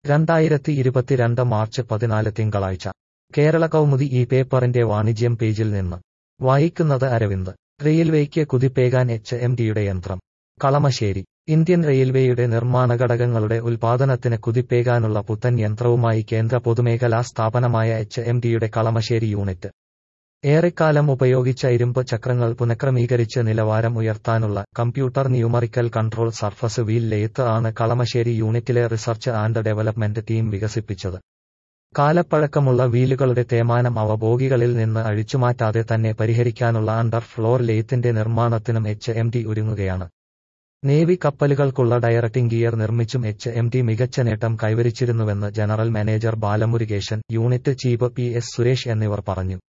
രണ്ടായിരത്തി ഇരുപത്തിരണ്ട് മാർച്ച് പതിനാല് തിങ്കളാഴ്ച കേരള കൗമുദി ഈ പേപ്പറിന്റെ വാണിജ്യം പേജിൽ നിന്ന് വായിക്കുന്നത് അരവിന്ദ് റെയിൽവേയ്ക്ക് കുതിപ്പേകാൻ എച്ച് എം ടിയുടെ യന്ത്രം കളമശ്ശേരി ഇന്ത്യൻ റെയിൽവേയുടെ നിർമ്മാണ ഘടകങ്ങളുടെ ഉൽപാദനത്തിന് കുതിപ്പേകാനുള്ള പുത്തൻ യന്ത്രവുമായി കേന്ദ്ര പൊതുമേഖലാ സ്ഥാപനമായ എച്ച് എം ടിയുടെ കളമശ്ശേരി യൂണിറ്റ് ഏറെക്കാലം ഉപയോഗിച്ച ഇരുമ്പ് ചക്രങ്ങൾ പുനഃക്രമീകരിച്ച് നിലവാരം ഉയർത്താനുള്ള computer numerical control surface wheel lathe ആണ് കളമശ്ശേരി യൂണിറ്റിലെ റിസർച്ച് ആൻഡ് ഡെവലപ്മെന്റ് ടീം വികസിപ്പിച്ചത് കാലപ്പഴക്കമുള്ള വീലുകളുടെ തേമാനം അവ ബോഗികളിൽ നിന്ന് അഴിച്ചുമാറ്റാതെ തന്നെ പരിഹരിക്കാനുള്ള അണ്ടർ ഫ്ലോർ ലെയ്ത്തിന്റെ നിർമ്മാണത്തിനും എച്ച് എം ടി ഒരുങ്ങുകയാണ് നേവി കപ്പലുകൾക്കുള്ള ഡയറക്റ്റിംഗ് ഗിയർ നിർമ്മിച്ചും എച്ച് എം ടി മികച്ച നേട്ടം കൈവരിച്ചിരുന്നുവെന്ന് general manager Balamurukesan unit chief P S Suresh എന്നിവർ പറഞ്ഞു